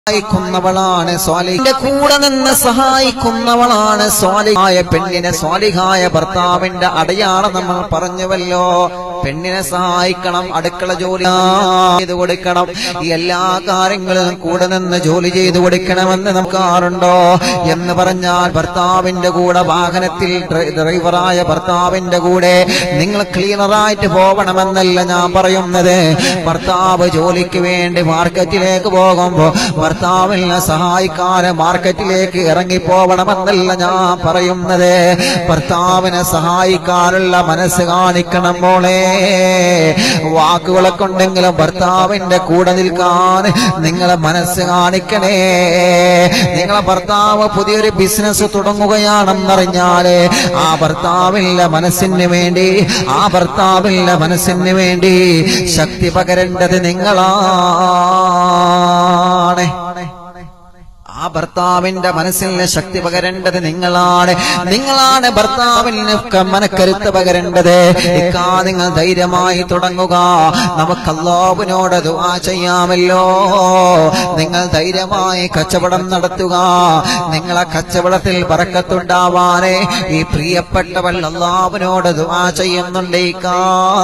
സഹായിക്കുന്നവളാണ് സ്വാലിന്റെ കൂടെ നിന്ന് സഹായിക്കുന്നവളാണ് സ്വാലിഹായ പെണ്ണിനെ സ്വാലിഹായ ഭർത്താവിന്റെ അടയാളം നമ്മൾ പറഞ്ഞുവല്ലോ പെണ്ണിനെ സഹായിക്കണം അടുക്കള ജോലി ചെയ്തു കൊടുക്കണം ഈ എല്ലാ കാര്യങ്ങളിലും കൂടെ നിന്ന് ജോലി ചെയ്തു കൊടുക്കണമെന്ന് നമുക്ക് ആറുണ്ടോ എന്ന് പറഞ്ഞാൽ ഭർത്താവിന്റെ കൂടെ വാഹനത്തിൽ ഡ്രൈ- ഡ്രൈവറായ ഭർത്താവിന്റെ കൂടെ നിങ്ങൾ ക്ലീനറായിട്ട് പോകണമെന്നല്ല ഞാൻ പറയുന്നത് ഭർത്താവ് ജോലിക്ക് വേണ്ടി മാർക്കറ്റിലേക്ക് പോകുമ്പോ ഭർത്താവിനെ സഹായിക്കാതെ മാർക്കറ്റിലേക്ക് ഇറങ്ങി പോകണമെന്നല്ല ഞാൻ പറയുന്നത് ഭർത്താവിനെ സഹായിക്കാനുള്ള മനസ്സ് കാണിക്കണം മോളെ വാക്കുകളെ കൊണ്ടെങ്കിലും ഭർത്താവിന്റെ കൂടെ നിൽക്കാൻ നിങ്ങളെ മനസ്സ് കാണിക്കണേ നിങ്ങളെ ഭർത്താവ് പുതിയൊരു ബിസിനസ് തുടങ്ങുകയാണെന്നറിഞ്ഞാല് ആ ഭർത്താവിന്റെ മനസ്സിന് വേണ്ടി ആ ഭർത്താവിന്റെ മനസ്സിന് വേണ്ടി ശക്തി പകരേണ്ടത് നിങ്ങളാണ് ആ ഭർത്താവിന്റെ മനസ്സിന് ശക്തി പകരേണ്ടത് നിങ്ങളാണ് നിങ്ങളാണ് ഭർത്താവിന് ക- മനക്കരുത്ത് പകരേണ്ടത് ഇക്കാ നിങ്ങൾ ധൈര്യമായി തുടങ്ങുക നമുക്ക് അല്ലാഹുവിനോട് ദുആ ചെയ്യാമല്ലോ നിങ്ങൾ ധൈര്യമായി കച്ചവടം നടത്തുക നിങ്ങളെ കച്ചവടത്തിൽ പറക്കത്തുണ്ടാവാനെ ഈ പ്രിയപ്പെട്ടവൾ അല്ലാഹുവിനോട് ദുആ ചെയ്യുന്നുണ്ട് ഇക്കാ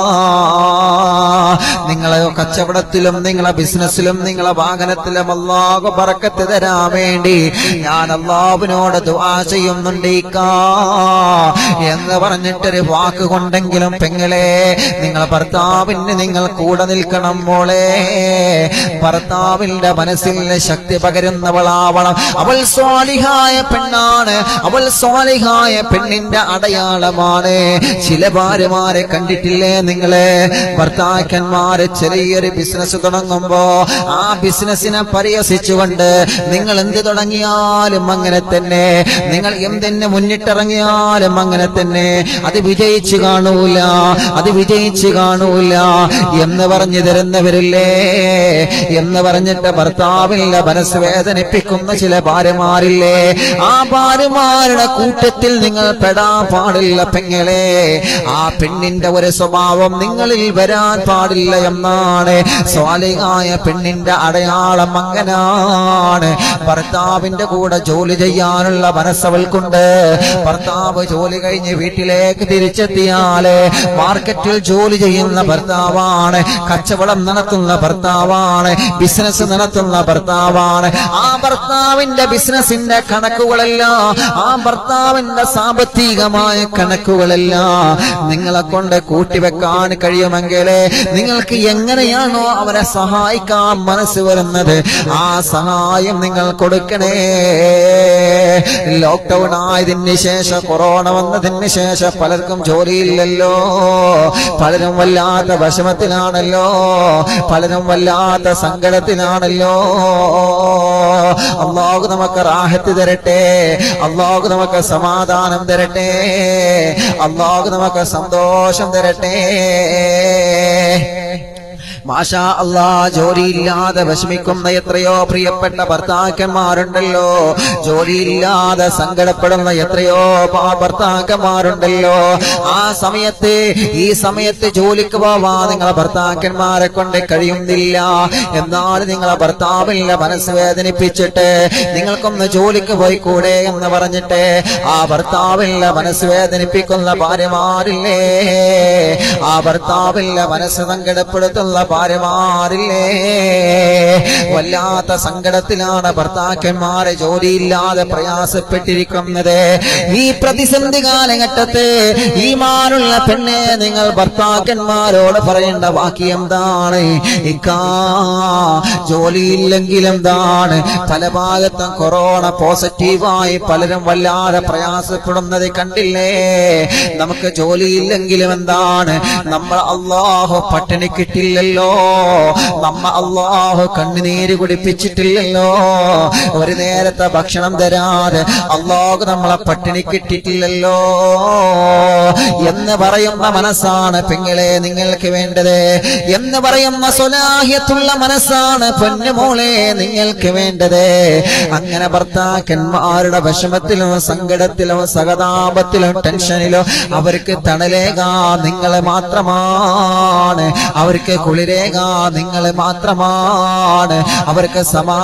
നിങ്ങളെ കച്ചവടത്തിലും നിങ്ങളെ ബിസിനസ്സിലും നിങ്ങളെ വാഹനത്തിലും അല്ലാഹു പറക്കത്ത് തരാൻ വേണ്ടി ഞാൻ അള്ളാഹുവിനോട് ദുആ ചെയ്യുന്നുണ്ട് ഇക്കാ എന്ന് പറഞ്ഞിട്ടൊരു വാക്ക് കൊണ്ടെങ്കിലും പെങ്ങളെ നിങ്ങൾ ഭർത്താവിന് നിങ്ങൾ കൂടെ നിൽക്കണം മോളെ ഭർത്താവിന്റെ മനസ്സിൽ ശക്തി പകരുന്നവളാവണം അവൾ സ്വാലിഹായ പെണ്ണാണ് അവൾ സ്വാലിഹായ പെണ്ണിന്റെ അടയാളമാണ് ചില ഭാര്യമാരെ കണ്ടിട്ടില്ലേ നിങ്ങള് ഭർത്താക്കന്മാര് ചെറിയൊരു ബിസിനസ് തുടങ്ങുമ്പോ ആ ബിസിനസിനെ പരിഹസിച്ചുകൊണ്ട് നിങ്ങൾ എന്ത് തുടങ്ങിയാലും അങ്ങനെ തന്നെ നിങ്ങൾ എന്തിന് മുന്നിട്ടിറങ്ങിയാലും അങ്ങനെ തന്നെ അത് വിജയിച്ചു കാണൂല അത് വിജയിച്ചു കാണൂല എന്ന് പറഞ്ഞു തരുന്നവരില്ലേ എന്ന് പറഞ്ഞിട്ട് ഭർത്താവിന്റെ മനസ്സ് വേദനിപ്പിക്കുന്ന ചില ഭാര്യമാരില്ലേ ആ ഭാര്യമാരുടെ കൂട്ടത്തിൽ നിങ്ങൾ പെടാൻ പാടില്ല പെങ്ങളെ ആ പെണ്ണിന്റെ ഒരു സ്വഭാവം നിങ്ങളിൽ വരാൻ പാടില്ല എന്നാണ് സ്വാലിഹായ പെണ്ണിന്റെ അടയാളം അങ്ങനാണ് ഭർത്താവിന്റെ കൂടെ ജോലി ചെയ്യാനുള്ള മനസ്സവൾക്കുണ്ട് ഭർത്താവ് ജോലി കഴിഞ്ഞ് വീട്ടിലേക്ക് തിരിച്ചെത്തിയാല് മാർക്കറ്റിൽ ജോലി ചെയ്യുന്ന ഭർത്താവാണ് കച്ചവടം നടത്തുന്ന ഭർത്താവാണ് ബിസിനസ് നടത്തുന്ന ഭർത്താവാണ് ആ ഭർത്താവിന്റെ ബിസിനസിന്റെ കണക്കുകളെല്ലാം ആ ഭർത്താവിന്റെ സാമ്പത്തികമായ കണക്കുകളെല്ലാം നിങ്ങളെ കൊണ്ട് കൂട്ടിവെക്കാൻ കഴിയുമെങ്കിൽ നിങ്ങൾക്ക് എങ്ങനെയാണോ അവരെ സഹായിക്കാൻ മനസ്സ് വരുന്നത് ആ സഹായം നിങ്ങൾ കൊടുക്കണേ ലോക്ക്ഡൌൺ ആയതിന് ശേഷം കൊറോണ വന്നതിന് ശേഷം പലർക്കും ജോലിയില്ലല്ലോ പലരും വല്ലാത്ത വിഷമത്തിലാണല്ലോ പലരും വല്ലാത്ത സങ്കടത്തിലാണല്ലോ അള്ളാഹു നമുക്ക് റാഹത്ത് തരട്ടെ അള്ളാഹു നമുക്ക് സമാധാനം തരട്ടെ അള്ളാഹു നമുക്ക് സന്തോഷം തരട്ടെ മാഷാ അല്ലാ ജോലിയില്ലാതെ വിഷമിക്കുന്ന എത്രയോ പ്രിയപ്പെട്ട ഭർത്താക്കന്മാരുണ്ടല്ലോ ജോലിയില്ലാതെ സങ്കടപ്പെടുന്ന എത്രയോ പാ- ഭർത്താക്കന്മാരുണ്ടല്ലോ ആ സമയത്ത് ഈ സമയത്ത് ജോലിക്ക് പോവാ നിങ്ങളെ ഭർത്താക്കന്മാരെ കൊണ്ട് കഴിയുന്നില്ല എന്നാൽ നിങ്ങളെ ഭർത്താവിന്റെ മനസ്സ് വേദനിപ്പിച്ചിട്ട് നിങ്ങൾക്കൊന്ന് ജോലിക്ക് പോയി കൂടെ എന്ന് പറഞ്ഞിട്ട് ആ ഭർത്താവിന്റെ മനസ്സ് വേദനിപ്പിക്കുന്ന ഭാര്യമാരില്ലേ ആ ഭർത്താവിന്റെ മനസ്സ് സങ്കടപ്പെടുത്തുന്ന ഭാര്യമാരില്ലേ വല്ലാത്ത സങ്കടത്തിലാണ് ഭർത്താക്കന്മാരെ ജോലിയില്ലാതെ പ്രയാസപ്പെട്ടിരിക്കുന്നത് ഈ പ്രതിസന്ധി കാലഘട്ടത്ത് ഈ മാനുള്ള പെണ്ണെ നിങ്ങൾ ഭർത്താക്കന്മാരോട് പറയേണ്ട ബാക്കി എന്താണ് ഇക്കാ ജോലിയില്ലെങ്കിൽ എന്താണ് പല ഭാഗത്തും കൊറോണ പോസിറ്റീവായി പലരും വല്ലാതെ പ്രയാസപ്പെടുന്നത് കണ്ടില്ലേ നമുക്ക് ജോലിയില്ലെങ്കിലും എന്താണ് നമ്മൾ അള്ളാഹു പട്ടിണി കിട്ടില്ലല്ലോ നമ്മ അള്ളാഹു കണ്ണുനീര് കുടിപ്പിച്ചിട്ടില്ലല്ലോ ഒരു നേരത്തെ ഭക്ഷണം തരാതെ അള്ളാഹു നമ്മളെ പട്ടിണി കിട്ടിയിട്ടില്ലല്ലോ എന്ന് പറയുന്ന മനസ്സാണ് പെങ്ങളെ നിങ്ങൾക്ക് വേണ്ടത് എന്ന് പറയുന്ന സ്വലാഹ്യത്തുള്ള മനസ്സാണ് പൊന്നുമോളെ നിങ്ങൾക്ക് വേണ്ടത് അങ്ങനെ ഭർത്താക്കന്മാരുടെ വിഷമത്തിലും സങ്കടത്തിലും സഹതാപത്തിലും ടെൻഷനിലും അവർക്ക് തണലേകാ നിങ്ങളെ മാത്രമാണ് അവർക്ക് കുളിരേകാ നിങ്ങളെ മാത്രമാണ് അവർക്ക് സമാ